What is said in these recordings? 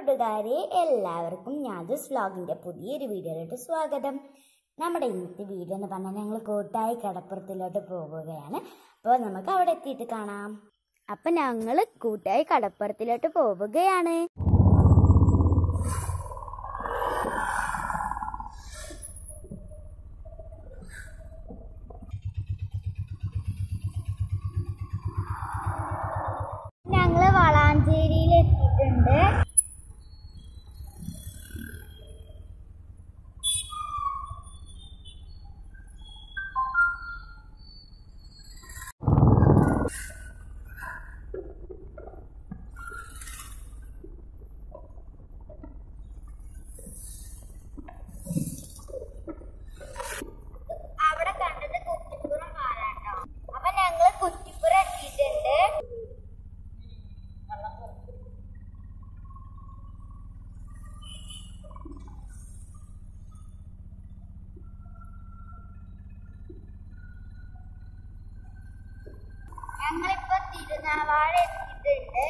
കൂട്ടുകാരെ എല്ലാവർക്കും ഞാജസ് വ്ലോഗിന്റെ പുതിയൊരു വീഡിയോയിലോട്ട് സ്വാഗതം നമ്മുടെ ഇന്നത്തെ വീഡിയോ എന്ന് പറഞ്ഞാൽ ഞങ്ങൾ കൂട്ടായി കടപ്പുറത്തിലോട്ട് പോവുകയാണ് അപ്പോൾ നമുക്ക് അവിടെ എത്തിയിട്ട് കാണാം അപ്പൊ ഞങ്ങൾ കൂട്ടായി കടപ്പുറത്തിലോട്ട് പോവുകയാണ് ഞങ്ങള് വളാഞ്ചേരിയിൽ എത്തിയിട്ടുണ്ട് അവിടെ കണ്ടത് കുറ്റിപ്പുറം പാലാട്ടോ അപ്പൊ ഞങ്ങള് കുറ്റിപ്പുറം എത്തിയിട്ടുണ്ട് ഞങ്ങളിപ്പോ തിരുനാവാഴ എത്തിയിട്ടുണ്ട്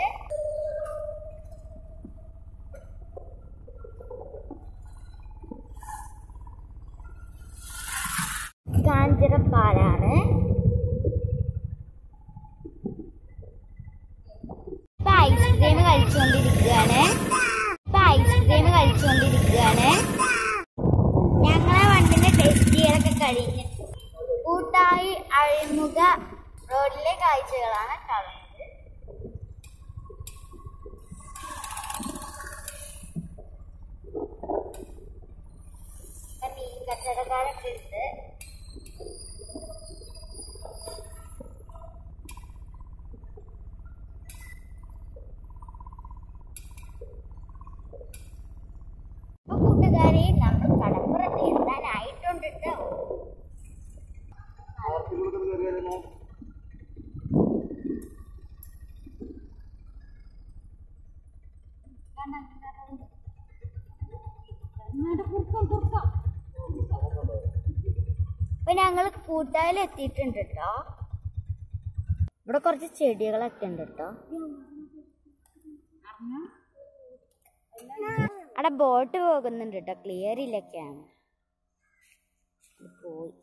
കാഞ്ചിറപ്പാലാണ് ഇപ്പൊ ഐസ്ക്രീം കഴിച്ചുകൊണ്ടിരിക്കുകയാണ് ഇപ്പൊ ഐസ്ക്രീം കഴിച്ചുകൊണ്ടിരിക്കുകയാണ് ഞങ്ങളെ വണ്ടിന്റെ ടെസ്റ്റ് ചെയ്യലൊക്കെ കഴിഞ്ഞ് കൂട്ടായി അഴിമുഖ റോഡിലെ കാഴ്ചകളാണ് കാണുന്നത് ഇപ്പൊ മീൻ കച്ചവടക്കാരൊക്കെ ഉണ്ട് അപ്പൊ കൂട്ടുകാരെ നമ്മൾ കടപ്പുറത്ത് എത്താനായിട്ടുണ്ട് കേട്ടോ ഇപ്പൊ ഞങ്ങൾ കൂട്ടായിൽ എത്തിയിട്ടുണ്ട് കേട്ടോ ഇവിടെ കുറച്ച് ചെടികളൊക്കെ ഉണ്ട് കേട്ടോ അവിടെ ബോട്ട് പോകുന്നുണ്ട് കേട്ടോ ക്ലിയർ ഇല്ല ക്യാമറ ഇത് പോയി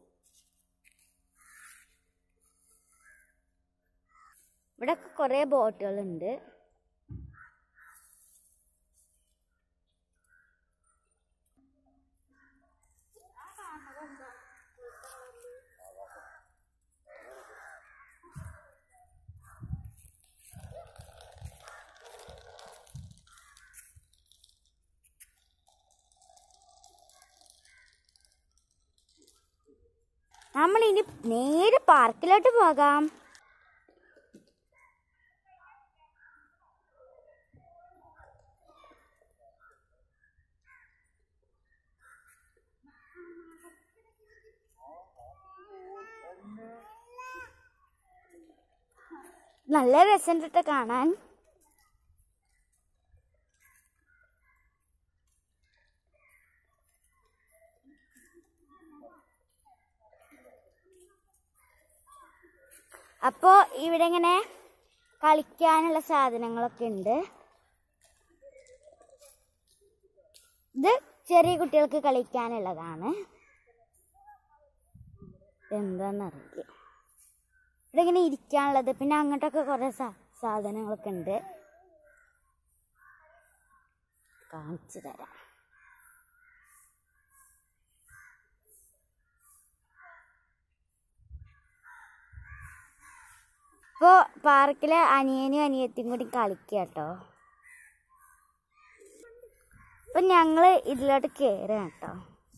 ഇവിടെ കുറെ ബോട്ടുകളുണ്ട് നമ്മൾ ഇനി നേരെ പാർക്കിലോട്ട് പോകാം നല്ല രസമുണ്ട് കേട്ടോ കാണാൻ അപ്പോൾ ഇവിടെ ഇങ്ങനെ കളിക്കാനുള്ള സാധനങ്ങളൊക്കെ ഉണ്ട് ഇത് ചെറിയ കുട്ടികൾക്ക് കളിക്കാനുള്ളതാണ് എന്താണെന്നറിയില്ല ഇവിടെ ഇങ്ങനെ ഇരിക്കാനുള്ളത് പിന്നെ അങ്ങോട്ടൊക്കെ കുറേ സാ സാധനങ്ങളൊക്കെ ഉണ്ട് കാണിച്ചു തരാം ഇപ്പോൾ പാർക്കിലെ അനിയനും അനിയത്തിയും കൂടി കളിക്കുക കേട്ടോ അപ്പം ഞങ്ങൾ ഇതിലോട്ട് കയറുക കേട്ടോ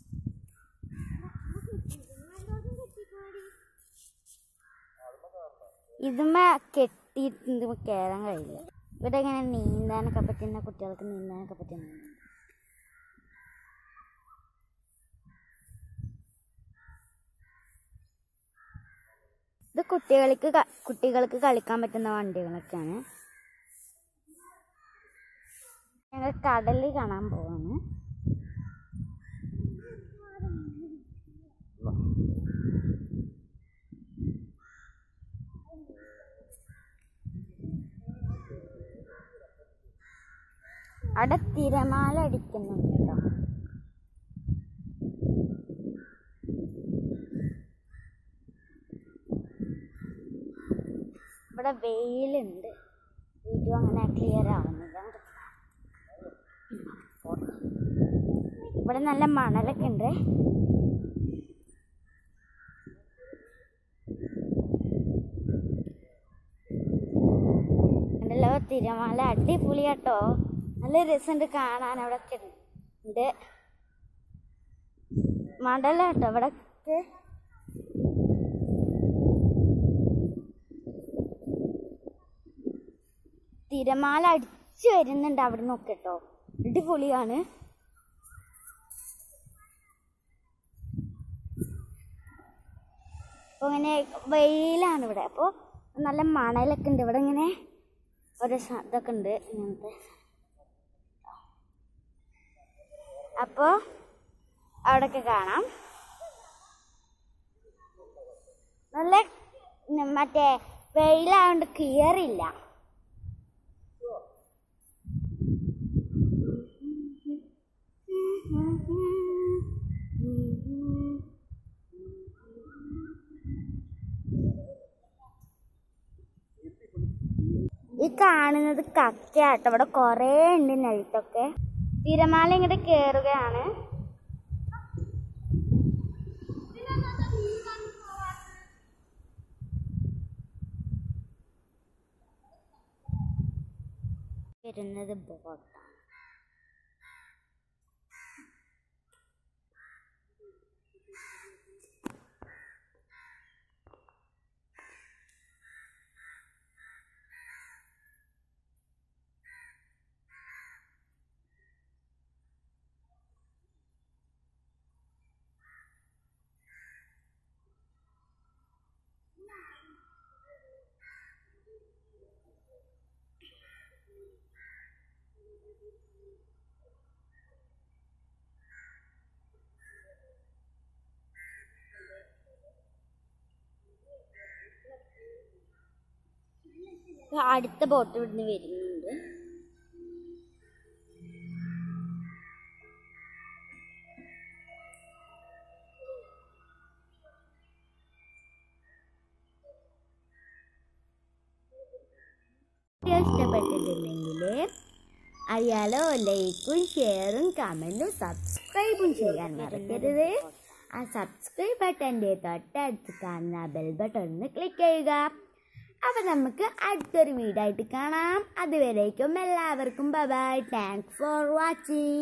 ഇതുമ്മ കെട്ടിയിട്ട് ഇതുമ്മ കയറാൻ കഴിയില്ല ഇവിടെ ഇങ്ങനെ നീന്താനൊക്കെ പറ്റുന്ന കുട്ടികൾക്ക് നീന്താനൊക്കെ പറ്റുന്ന ഇത് കുട്ടികൾക്ക് ക- കുട്ടികൾക്ക് കളിക്കാൻ പറ്റുന്ന വണ്ടികളൊക്കെയാണ് ഞങ്ങൾ കടലിൽ കാണാൻ പോവാണ് അവിടെ തിരമാല അടിക്കുന്നുണ്ട് കേട്ടോ ഇവിടെ വെയിലുണ്ട് വീഡിയോ അങ്ങനെ ക്ലിയർ ആവുന്നില്ല ഇവിടെ നല്ല മണലൊക്കെ ഉണ്ട് ഉണ്ടല്ലോ തിരമാല അടിപൊളി കേട്ടോ നല്ല രസമുണ്ട് കാണാൻ അവിടെ ഒക്കെ ഉണ്ട് മടല കേട്ടോ ഇവിടെ തിരമാല അടിച്ചു വരുന്നുണ്ട് അവിടെ നിന്നൊക്കെ കേട്ടോ അടിപൊളിയാണ് അപ്പോൾ ഇങ്ങനെ വെയിലാണ് ഇവിടെ അപ്പോൾ നല്ല മണലൊക്കെ ഉണ്ട് ഇവിടെ ഇങ്ങനെ ഒരു സ- ഇതൊക്കെ ഉണ്ട് ഇങ്ങനത്തെ അപ്പോൾ അവിടെയൊക്കെ കാണാം നല്ല ഉം, മറ്റേ വെയിലായതുകൊണ്ട് ക്ലിയർ ഇല്ല ഈ കാണുന്നത് കക്കയാട്ടോ ഇവിടെ കുറേ ഉണ്ട് നെൽത്തൊക്കെ തിരമാല ഇങ്ങോട്ട് കയറുകയാണ് വരുന്നത് ബോട്ടാണ് അടുത്ത ബോട്ട് ഇവിടുന്ന് വരുന്നുണ്ട് വീഡിയോ ഇഷ്ടപ്പെട്ടിട്ടുണ്ടെങ്കിൽ അറിയാലോ ലൈക്കും ഷെയറും കമൻറ്റും സബ്സ്ക്രൈബും ചെയ്യാൻ മറക്കരുത് ആ സബ്സ്ക്രൈബ് ബട്ടൻ്റെ തൊട്ടടുത്ത് കാണുന്ന ബെൽ ബട്ടൺ ഒന്ന് ക്ലിക്ക് ചെയ്യുക അപ്പം നമുക്ക് അടുത്തൊരു വീഡിയോ ആയിട്ട് കാണാം അതുവരേക്കും എല്ലാവർക്കും ബൈ താങ്ക്സ് ഫോർ വാച്ചിങ്